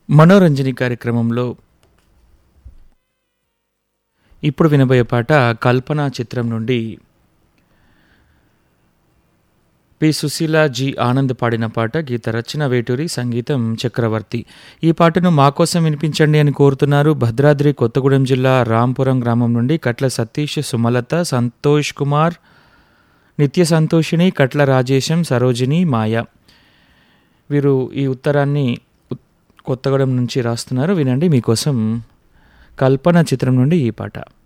మనోరంజని కార్యక్రమంలో ఇప్పుడు వినబోయే పాట కల్పన చిత్రం నుండి పి సుశీల జి ఆనంద్ పాడిన పాట గీత రచన వేటూరి సంగీతం చక్రవర్తి ఈ పాటను మా కోసం వినిపించండి అని కోరుతున్నారు భద్రాద్రి కొత్తగూడెం జిల్లా రాంపురం గ్రామం నుండి కట్ల సతీష్ సుమలత సంతోష్ కుమార్ నిత్య సంతోషిని కట్ల రాజేశం సరోజిని మాయ వీరు ఈ ఉత్తరాన్ని ఉత్- కొత్తగూడెం నుంచి రాస్తున్నారు వినండి మీకోసం కల్పన చిత్రం నుండి ఈ పాట